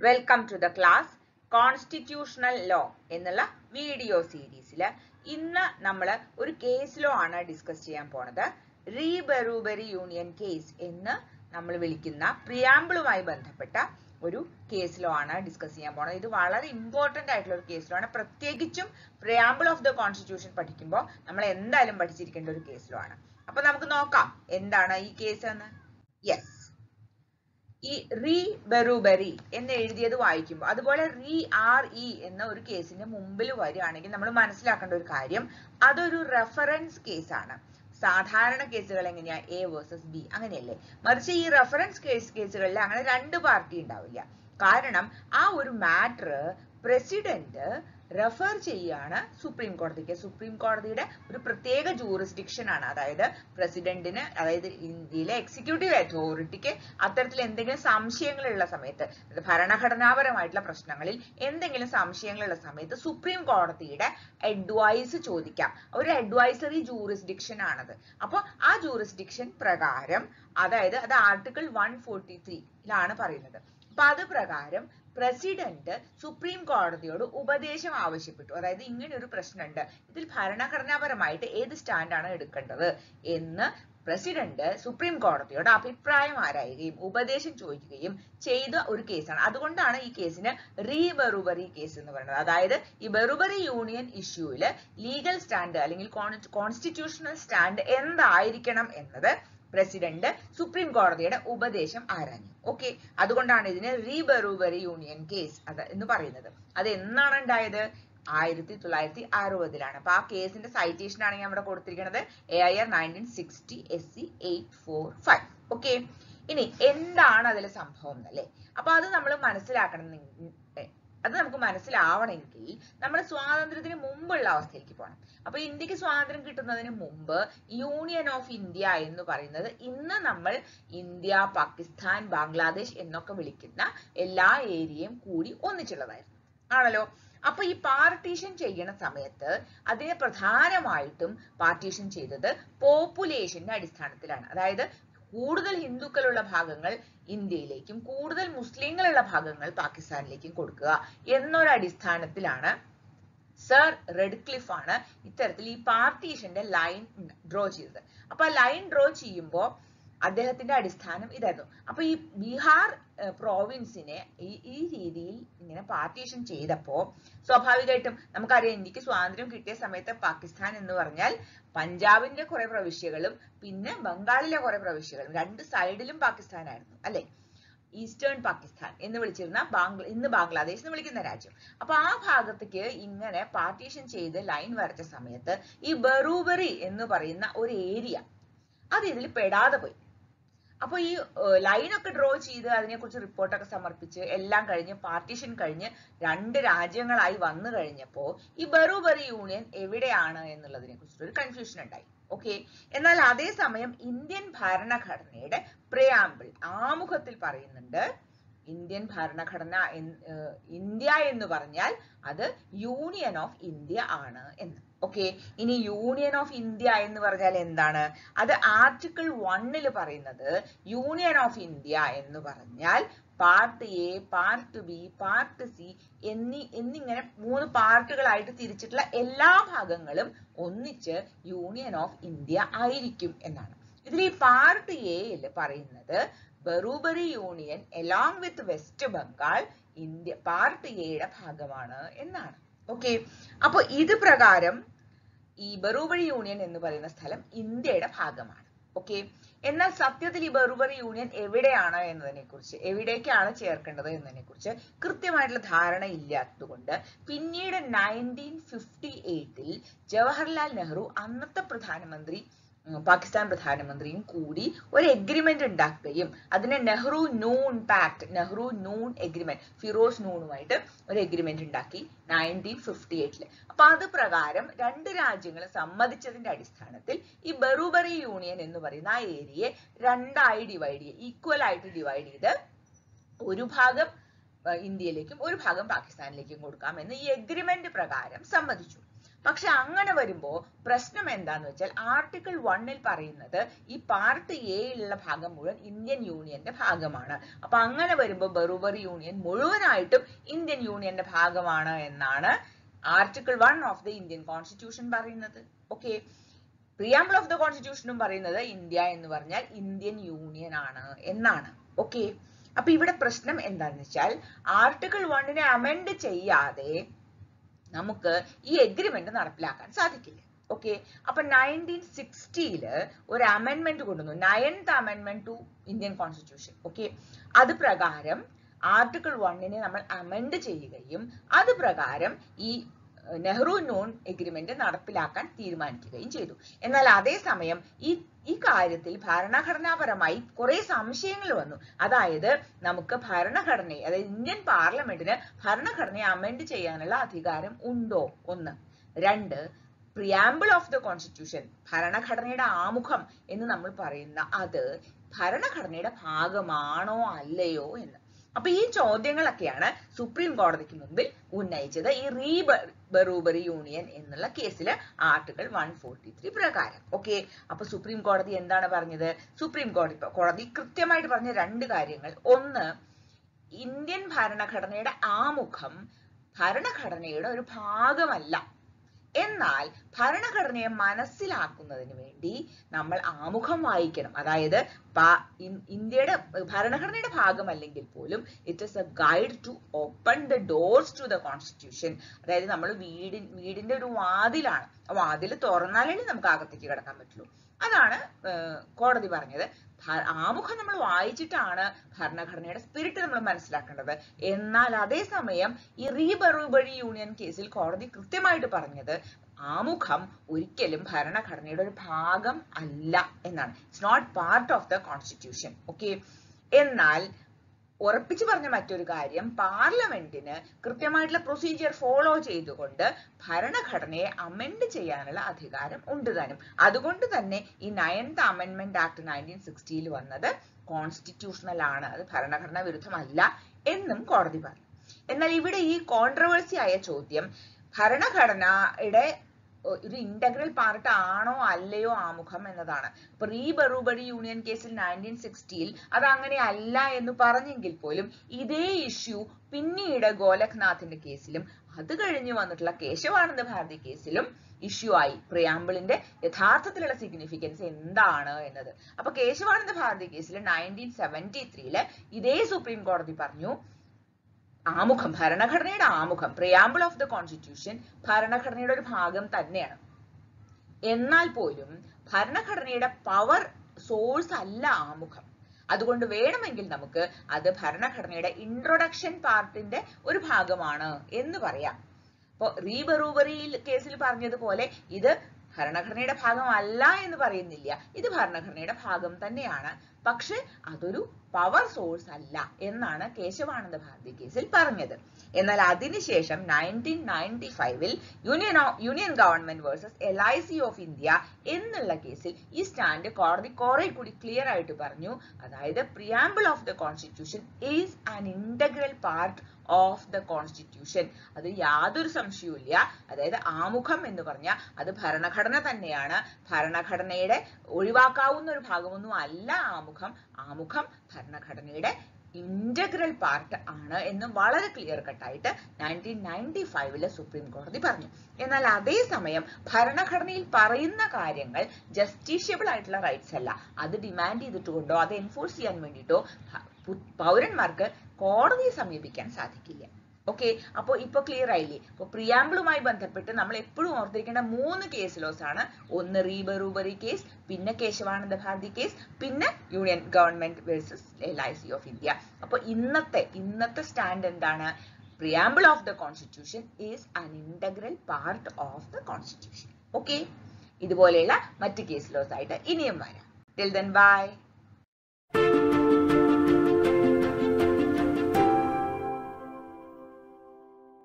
welcome to the class constitutional law എന്നുള്ള video സീരീസിൽ ഇന്ന് നമ്മൾ ഒരു കേസ് ലോ ആണ് ഡിസ്കസ് ചെയ്യാൻ പോണത് റീ ബറൂബറി യൂണിയൻ കേസ് എന്ന് നമ്മൾ വിളിക്കുന്ന പ്രിയാമ്പിളുമായി ബന്ധപ്പെട്ട ഒരു കേസ് ലോ ആണ് ഡിസ്കസ് ചെയ്യാൻ പോണത് ഇത് വളരെ ഇമ്പോർട്ടന്റ് ആയിട്ടുള്ള ഒരു കേസ് ലോ ആണ് പ്രത്യേകിച്ചും പ്രിയാമ്പിൾ ഓഫ് ദ കോൺസ്റ്റിറ്റ്യൂഷൻ പഠിക്കുമ്പോൾ നമ്മൾ എന്തായാലും പഠിച്ചിരിക്കേണ്ട ഒരു കേസ് ലോ ആണ് അപ്പൊ നമുക്ക് നോക്കാം എന്താണ് ഈ കേസ് എന്ന് യെസ് ഈ റീ ബെറുബെറി എന്ന് എഴുതിയത് വായിക്കുമ്പോൾ അതുപോലെ റീ ആർ ഇ എന്ന ഒരു കേസിന്റെ മുമ്പിൽ വരികയാണെങ്കിൽ നമ്മൾ മനസ്സിലാക്കേണ്ട ഒരു കാര്യം അതൊരു റെഫറൻസ് കേസാണ് സാധാരണ കേസുകൾ എങ്ങനെയാ എ വേഴ്സസ് ബി അങ്ങനെയല്ലേ മറിച്ച് ഈ റെഫറൻസ് കേസ് കേസുകളിൽ അങ്ങനെ രണ്ട് പാർട്ടി ഉണ്ടാവില്ല കാരണം ആ ഒരു മാറ്റർ പ്രസിഡന്റ് റെഫർ ചെയ്യാണ് സുപ്രീം കോടതിക്ക് സുപ്രീം കോടതിയുടെ ഒരു പ്രത്യേക ജൂറിസ്ഡിക്ഷൻ ആണ് അതായത് പ്രസിഡന്റിന് അതായത് ഇന്ത്യയിലെ എക്സിക്യൂട്ടീവ് അതോറിറ്റിക്ക് അത്തരത്തിൽ എന്തെങ്കിലും സംശയങ്ങളുള്ള സമയത്ത് ഭരണഘടനാപരമായിട്ടുള്ള പ്രശ്നങ്ങളിൽ എന്തെങ്കിലും സംശയങ്ങളുള്ള സമയത്ത് സുപ്രീം കോടതിയുടെ അഡ്വൈസ് ചോദിക്കാം ഒരു അഡ്വൈസറി ജൂറിസ്ഡിക്ഷൻ ആണത് അപ്പോൾ ആ ജൂറിസ്ഡിക്ഷൻ പ്രകാരം അതായത് അത് ആർട്ടിക്കിൾ വൺ ഫോർട്ടി ത്രീയിലാണ് പറയുന്നത് അപ്പൊ അത് പ്രകാരം പ്രസിഡന്റ് സുപ്രീം കോടതിയോട് ഉപദേശം ആവശ്യപ്പെട്ടു അതായത് ഇങ്ങനെ ഒരു പ്രശ്നമുണ്ട് ഇതിൽ ഭരണഘടനാപരമായിട്ട് ഏത് സ്റ്റാൻഡാണ് എടുക്കേണ്ടത് എന്ന് പ്രസിഡന്റ് സുപ്രീം കോടതിയോട് അഭിപ്രായം ആരായുകയും ഉപദേശം ചോദിക്കുകയും ചെയ്ത ഒരു കേസാണ് അതുകൊണ്ടാണ് ഈ കേസിന് റീ ബെറുബറി കേസ് എന്ന് പറയുന്നത് അതായത് ഈ ബെറുബറി യൂണിയൻ ഇഷ്യൂവില് ലീഗൽ സ്റ്റാൻഡ് അല്ലെങ്കിൽ കോൺസ്റ്റിറ്റ്യൂഷണൽ സ്റ്റാൻഡ് എന്തായിരിക്കണം എന്നത് പ്രസിഡന്റ് സുപ്രീം കോടതിയുടെ ഉപദേശം ആരാഞ്ഞു ഓക്കെ അതുകൊണ്ടാണ് ഇതിന് റീബറൂബറി യൂണിയൻ കേസ് അത് എന്ന് പറയുന്നത് അത് എന്നാണ് ഉണ്ടായത് ആയിരത്തി തൊള്ളായിരത്തി അറുപതിലാണ് അപ്പൊ ആ കേസിന്റെ സൈറ്റേഷൻ ആണ് ഞാൻ ഇവിടെ കൊടുത്തിരിക്കുന്നത് A I R nineteen sixty S C eight four five okay ഇനി എന്താണ് അതിലെ സംഭവം എന്നല്ലേ അപ്പൊ അത് നമ്മൾ മനസ്സിലാക്കണം അത് നമുക്ക് മനസ്സിലാവണമെങ്കിൽ നമ്മൾ സ്വാതന്ത്ര്യത്തിന് മുമ്പുള്ള അവസ്ഥയിലേക്ക് പോകണം അപ്പൊ ഇന്ത്യക്ക് സ്വാതന്ത്ര്യം കിട്ടുന്നതിന് മുമ്പ് യൂണിയൻ ഓഫ് ഇന്ത്യ എന്ന് പറയുന്നത് ഇന്ന് നമ്മൾ ഇന്ത്യ പാകിസ്ഥാൻ ബംഗ്ലാദേശ് എന്നൊക്കെ വിളിക്കുന്ന എല്ലാ ഏരിയയും കൂടി ഒന്നിച്ചുള്ളതായിരുന്നു ആണല്ലോ അപ്പൊ ഈ പാർട്ടീഷൻ ചെയ്യണ സമയത്ത് അതിനെ പ്രധാനമായിട്ടും പാർട്ടീഷൻ ചെയ്തത് പോപ്പുലേഷന്റെ അടിസ്ഥാനത്തിലാണ് അതായത് കൂടുതൽ ഹിന്ദുക്കളുള്ള ഭാഗങ്ങൾ ഇന്ത്യയിലേക്കും കൂടുതൽ മുസ്ലിങ്ങളുള്ള ഭാഗങ്ങൾ പാകിസ്ഥാനിലേക്കും കൊടുക്കുക എന്നൊരു അടിസ്ഥാനത്തിലാണ് സർ റെഡ്ക്ലിഫ് ആണ് ഇത്തരത്തിൽ ഈ പാർട്ടീഷന്റെ ലൈൻ ഡ്രോ ചെയ്തത് അപ്പൊ ആ ലൈൻ ഡ്രോ ചെയ്യുമ്പോൾ അദ്ദേഹത്തിന്റെ അടിസ്ഥാനം ഇതായിരുന്നു അപ്പൊ ഈ ബീഹാർ പ്രോവിൻസിനെ ഈ ഈ രീതിയിൽ ഇങ്ങനെ പാർട്ടീഷൻ ചെയ്തപ്പോ സ്വാഭാവികമായിട്ടും നമുക്കറിയാം ഇന്ത്യക്ക് സ്വാതന്ത്ര്യം കിട്ടിയ സമയത്ത് പാകിസ്ഥാൻ എന്ന് പറഞ്ഞാൽ പഞ്ചാബിന്റെ കുറെ പ്രവിശ്യകളും പിന്നെ ബംഗാളിലെ കുറെ പ്രവിശ്യകളും രണ്ട് സൈഡിലും പാകിസ്ഥാനായിരുന്നു അല്ലെ ഈസ്റ്റേൺ പാകിസ്ഥാൻ എന്ന് വിളിച്ചിരുന്ന ബാംഗ്ല ഇന്ന് ബാംഗ്ലാദേശ് എന്ന് വിളിക്കുന്ന രാജ്യം അപ്പൊ ആ ഭാഗത്തേക്ക് ഇങ്ങനെ പാർട്ടീഷൻ ചെയ്ത് ലൈൻ വരച്ച സമയത്ത് ഈ ബറൂബറി എന്ന് പറയുന്ന ഒരു ഏരിയ അത് ഇതിൽ പെടാതെ പോയി അപ്പൊ ഈ ലൈനൊക്കെ ഡ്രോ ചെയ്ത് അതിനെക്കുറിച്ച് റിപ്പോർട്ടൊക്കെ സമർപ്പിച്ച് എല്ലാം കഴിഞ്ഞ് പാർട്ടീഷൻ കഴിഞ്ഞ് രണ്ട് രാജ്യങ്ങളായി വന്നു കഴിഞ്ഞപ്പോ ഈ ബറൂബറി യൂണിയൻ എവിടെയാണ് എന്നുള്ളതിനെ കുറിച്ചിട്ട് ഒരു കൺഫ്യൂഷൻ ഉണ്ടായി ഓക്കെ എന്നാൽ അതേസമയം ഇന്ത്യൻ ഭരണഘടനയുടെ പ്രിയാമ്പിൾ ആമുഖത്തിൽ പറയുന്നുണ്ട് ഇന്ത്യൻ ഭരണഘടന ഇന്ത്യ എന്ന് പറഞ്ഞാൽ അത് യൂണിയൻ ഓഫ് ഇന്ത്യ ആണ് എന്ന് ഓക്കെ ഇനി യൂണിയൻ ഓഫ് ഇന്ത്യ എന്ന് പറഞ്ഞാൽ എന്താണ് അത് ആർട്ടിക്കിൾ വണ്ണിൽ പറയുന്നത് യൂണിയൻ ഓഫ് ഇന്ത്യ എന്ന് പറഞ്ഞാൽ part A part B part C എന്നീ എന്നിങ്ങനെ മൂന്ന് പാർട്ടുകളായിട്ട് തിരിച്ചിട്ടുള്ള എല്ലാ ഭാഗങ്ങളും ഒന്നിച്ച് യൂണിയൻ ഓഫ് ഇന്ത്യ ആയിരിക്കും എന്നാണ് ഇതിൽ ഈ പാർട്ട് എയിൽ പറയുന്നത് Berubari union along with West Bengal India part എയുടെ ഭാഗമാണ് എന്നാണ് ഓക്കെ അപ്പൊ ഇത് പ്രകാരം ഈ ബറൂബറി യൂണിയൻ എന്ന് പറയുന്ന സ്ഥലം ഇന്ത്യയുടെ ഭാഗമാണ് ഓക്കെ എന്നാൽ സത്യത്തിൽ ഈ ബറൂബറി യൂണിയൻ എവിടെയാണ് എന്നതിനെ കുറിച്ച് എവിടേക്കാണ് ചേർക്കേണ്ടത് എന്നതിനെ കുറിച്ച് കൃത്യമായിട്ടുള്ള ധാരണ ഇല്ലാത്തതുകൊണ്ട് പിന്നീട് നയൻറ്റീൻ ഫിഫ്റ്റി എയ്റ്റിൽ ജവഹർലാൽ നെഹ്റു അന്നത്തെ പ്രധാനമന്ത്രി പാകിസ്ഥാൻ പ്രധാനമന്ത്രിയും കൂടി ഒരു എഗ്രിമെന്റ് ഉണ്ടാക്കുകയും അതിനെ നെഹ്റു നൂൺ പാക്ട് നെഹ്റു നൂൺ എഗ്രിമെന്റ് ഫിറോസ് നൂണുമായിട്ട് ഒരു എഗ്രിമെന്റ് ഉണ്ടാക്കി നയൻറ്റീൻ ഫിഫ്റ്റി എയ്റ്റില് അപ്പൊ അത് പ്രകാരം രണ്ട് രാജ്യങ്ങൾ സമ്മതിച്ചതിന്റെ അടിസ്ഥാനത്തിൽ ഈ ബറൂബറി യൂണിയൻ എന്ന് പറയുന്ന ആ ഏരിയയെ രണ്ടായി ഡിവൈഡ് ചെയ്യുക ഈക്വൽ ആയിട്ട് ഡിവൈഡ് ചെയ്ത് ഒരു ഭാഗം ഇന്ത്യയിലേക്കും ഒരു ഭാഗം പാകിസ്ഥാനിലേക്കും കൊടുക്കാം എന്ന് ഈ എഗ്രിമെന്റ് പ്രകാരം സമ്മതിച്ചു പക്ഷെ അങ്ങനെ വരുമ്പോ പ്രശ്നം എന്താന്ന് വെച്ചാൽ ആർട്ടിക്കിൾ വണ്ണിൽ പറയുന്നത് ഈ പാർട്ട് എയിലുള്ള ഭാഗം മുഴുവൻ ഇന്ത്യൻ യൂണിയന്റെ ഭാഗമാണ് അപ്പൊ അങ്ങനെ വരുമ്പോ ബറൂബറി യൂണിയൻ മുഴുവനായിട്ടും ഇന്ത്യൻ യൂണിയന്റെ ഭാഗമാണ് എന്നാണ് article one of the Indian constitution പറയുന്നത് ഓക്കെ പ്രിയാമ്പിൾ ഓഫ് ദ കോൺസ്റ്റിറ്റ്യൂഷനും പറയുന്നത് ഇന്ത്യ എന്ന് പറഞ്ഞാൽ ഇന്ത്യൻ യൂണിയൻ ആണ് എന്നാണ് ഓക്കെ അപ്പൊ ഇവിടെ പ്രശ്നം എന്താന്ന് വെച്ചാൽ ആർട്ടിക്കിൾ വണ്ണിനെ അമെൻഡ് ചെയ്യാതെ നമുക്ക് ഈ എഗ്രിമെന്റ് നടപ്പിലാക്കാൻ സാധിക്കില്ല ഓക്കെ അപ്പൊ നയൻറ്റീൻ സിക്സ്റ്റിയില് ഒരു അമെന്റ്മെന്റ് കൊണ്ടുവന്നു ninth amendment to Indian constitution okay അത് പ്രകാരം ആർട്ടിക്കിൾ വണ്ണിനെ നമ്മൾ അമെൻഡ് ചെയ്യുകയും അത് പ്രകാരം ഈ നെഹ്റു നോൺ എഗ്രിമെന്റ് നടപ്പിലാക്കാൻ തീരുമാനിക്കുകയും ചെയ്തു എന്നാൽ അതേസമയം ഈ ഈ കാര്യത്തിൽ ഭരണഘടനാപരമായി കുറെ സംശയങ്ങൾ വന്നു അതായത് നമുക്ക് ഭരണഘടനയെ അതായത് ഇന്ത്യൻ പാർലമെന്റിന് ഭരണഘടനയെ അമെൻഡ് ചെയ്യാനുള്ള അധികാരം ഉണ്ടോ ഒന്ന് രണ്ട് പ്രിയാമ്പിൾ ഓഫ് ദ കോൺസ്റ്റിറ്റ്യൂഷൻ ഭരണഘടനയുടെ ആമുഖം എന്ന് നമ്മൾ പറയുന്ന അത് ഭരണഘടനയുടെ ഭാഗമാണോ അല്ലയോ എന്ന് അപ്പൊ ഈ ചോദ്യങ്ങളൊക്കെയാണ് സുപ്രീം കോടതിക്ക് മുമ്പിൽ ഉന്നയിച്ചത് ഈ റീ ബറൂബറി യൂണിയൻ എന്നുള്ള കേസിൽ ആർട്ടിക്കിൾ വൺ ഫോർട്ടി ത്രീ പ്രകാരം ഓക്കെ അപ്പൊ സുപ്രീം കോടതി എന്താണ് പറഞ്ഞത് സുപ്രീം കോടതി കോടതി കൃത്യമായിട്ട് പറഞ്ഞ രണ്ട് കാര്യങ്ങൾ ഒന്ന് ഇന്ത്യൻ ഭരണഘടനയുടെ ആമുഖം ഭരണഘടനയുടെ ഒരു ഭാഗമല്ല എന്നാൽ ഭരണഘടനയെ മനസ്സിലാക്കുന്നതിന് വേണ്ടി നമ്മൾ ആമുഖം വായിക്കണം അതായത് ഇന്ത്യയുടെ ഭരണഘടനയുടെ ഭാഗമല്ലെങ്കിൽ പോലും it is a guide to open the doors to the constitution അതായത് നമ്മൾ വീടിൻ വീടിന്റെ ഒരു വാതിലാണ് വാതിൽ തുറന്നാലേ നമുക്ക് അകത്തേക്ക് കിടക്കാൻ പറ്റുള്ളൂ അതാണ് കോടതി പറഞ്ഞത് ആമുഖം നമ്മൾ വായിച്ചിട്ടാണ് ഭരണഘടനയുടെ സ്പിരിറ്റ് നമ്മൾ മനസ്സിലാക്കേണ്ടത് എന്നാൽ അതേസമയം ഈ റീബറുബറി യൂണിയൻ കേസിൽ കോടതി കൃത്യമായിട്ട് പറഞ്ഞത് ആമുഖം ഒരിക്കലും ഭരണഘടനയുടെ ഒരു ഭാഗം അല്ല എന്നാണ് it's not part of the constitution okay എന്നാൽ ഉറപ്പിച്ചു പറഞ്ഞ മറ്റൊരു കാര്യം പാർലമെന്റിന് കൃത്യമായിട്ടുള്ള പ്രൊസീജിയർ ഫോളോ ചെയ്തുകൊണ്ട് ഭരണഘടനയെ അമെൻഡ് ചെയ്യാനുള്ള അധികാരം ഉണ്ട് താനും അതുകൊണ്ട് തന്നെ ഈ നയൻത് അമെൻമെന്റ് ആക്ട് നയൻറ്റീൻ സിക്സ്റ്റിയിൽ വന്നത് കോൺസ്റ്റിറ്റ്യൂഷണൽ ആണ് അത് ഭരണഘടനാ വിരുദ്ധമല്ല എന്നും കോടതി പറഞ്ഞു എന്നാൽ ഇവിടെ ഈ കോൺട്രവേഴ്സി ആയ ചോദ്യം ഭരണഘടനയുടെ ഒരു ഇന്റഗ്രൽ പാർട്ട് ആണോ അല്ലയോ ആമുഖം എന്നതാണ് അപ്പൊ റീ ബറൂബറി യൂണിയൻ കേസിൽ നയൻറ്റീൻ സിക്സ്റ്റിയിൽ അത് അങ്ങനെ അല്ല എന്ന് പറഞ്ഞെങ്കിൽ പോലും ഇതേ ഇഷ്യൂ പിന്നീട് ഗോലഖ്നാഥിന്റെ കേസിലും അത് കഴിഞ്ഞ് വന്നിട്ടുള്ള കേശവാനന്ദ ഭാരതി കേസിലും ഇഷ്യൂ ആയി പ്രിയാമ്പിളിന്റെ യഥാർത്ഥത്തിലുള്ള സിഗ്നിഫിക്കൻസ് എന്താണ് എന്നത് അപ്പൊ കേശവാനന്ദ ഭാരതി കേസിൽ നയൻറ്റീൻ സെവൻറ്റി ത്രീയില് ഇതേ സുപ്രീം കോടതി പറഞ്ഞു ആമുഖം ഭരണഘടനയുടെ ആമുഖം പ്രിയാമ്പിൾ ഓഫ് ദ കോൺസ്റ്റിറ്റ്യൂഷൻ ഭരണഘടനയുടെ ഒരു ഭാഗം തന്നെയാണ് എന്നാൽ പോലും ഭരണഘടനയുടെ പവർ സോഴ്സ് അല്ല ആമുഖം അതുകൊണ്ട് വേണമെങ്കിൽ നമുക്ക് അത് ഭരണഘടനയുടെ ഇൻട്രൊഡക്ഷൻ പാർട്ടിന്റെ ഒരു ഭാഗമാണ് എന്ന് പറയാം അപ്പോ റീബറൂബറി കേസിൽ പറഞ്ഞതുപോലെ ഇത് ഭരണഘടനയുടെ ഭാഗമല്ല എന്ന് പറയുന്നില്ല ഇത് ഭരണഘടനയുടെ ഭാഗം തന്നെയാണ് പക്ഷെ അതൊരു പവർ സോഴ്സ് അല്ല എന്നാണ് കേശവാനന്ദ ഭാരതി കേസിൽ പറഞ്ഞത് എന്നാൽ അതിനുശേഷം നയൻറ്റീൻ നയൻറ്റി ഫൈവിൽ union union government versus L I C of India എന്നുള്ള കേസിൽ ഈ സ്റ്റാൻഡ് കോടതി കുറെ കൂടി ക്ലിയർ ആയിട്ട് പറഞ്ഞു അതായത് preamble of the constitution is an integral part of the constitution അത് യാതൊരു സംശയവും ഇല്ല അതായത് ആമുഖം എന്ന് പറഞ്ഞാൽ അത് ഭരണഘടന തന്നെയാണ് ഭരണഘടനയുടെ ഒഴിവാക്കാവുന്ന ഒരു ഭാഗമൊന്നും അല്ല ആമുഖം ആമുഖം ഭരണഘടനയുടെ ഇന്റഗ്രൽ പാർട്ട് ആണ് എന്ന് വളരെ ക്ലിയർ കട്ടായിട്ട് നയൻറ്റീൻ നയൻറ്റി ഫൈവില് സുപ്രീം കോടതി പറഞ്ഞു എന്നാൽ അതേസമയം ഭരണഘടനയിൽ പറയുന്ന കാര്യങ്ങൾ ജസ്റ്റീഷ്യബിൾ ആയിട്ടുള്ള റൈറ്റ്സ് അല്ല അത് ഡിമാൻഡ് ചെയ്തിട്ടുകൊണ്ടോ അത് എൻഫോഴ്സ് ചെയ്യാൻ വേണ്ടിയിട്ടോ പൗരന്മാർക്ക് കോടതിയെ സമീപിക്കാൻ സാധിക്കില്ല ഓക്കെ അപ്പോൾ ഇപ്പൊ ക്ലിയർ ആയില്ലേ അപ്പോൾ പ്രിയാമ്പിളുമായി ബന്ധപ്പെട്ട് നമ്മൾ എപ്പോഴും ഓർത്തിരിക്കേണ്ട മൂന്ന് കേസ് ലോസ് ആണ് ഒന്ന് റീബറൂബറി കേസ് പിന്നെ കേശവാനന്ദ ഭാരതി കേസ് പിന്നെ Union government versus L I C of India അപ്പോൾ ഇന്നത്തെ ഇന്നത്തെ സ്റ്റാൻഡ് എന്താണ് preamble of the constitution is an integral part of the constitution okay ഇതുപോലെയുള്ള മറ്റ് കേസ് ലോസ് ആയിട്ട് ഇനിയും വരാം ടിൽ ദെൻ ബൈ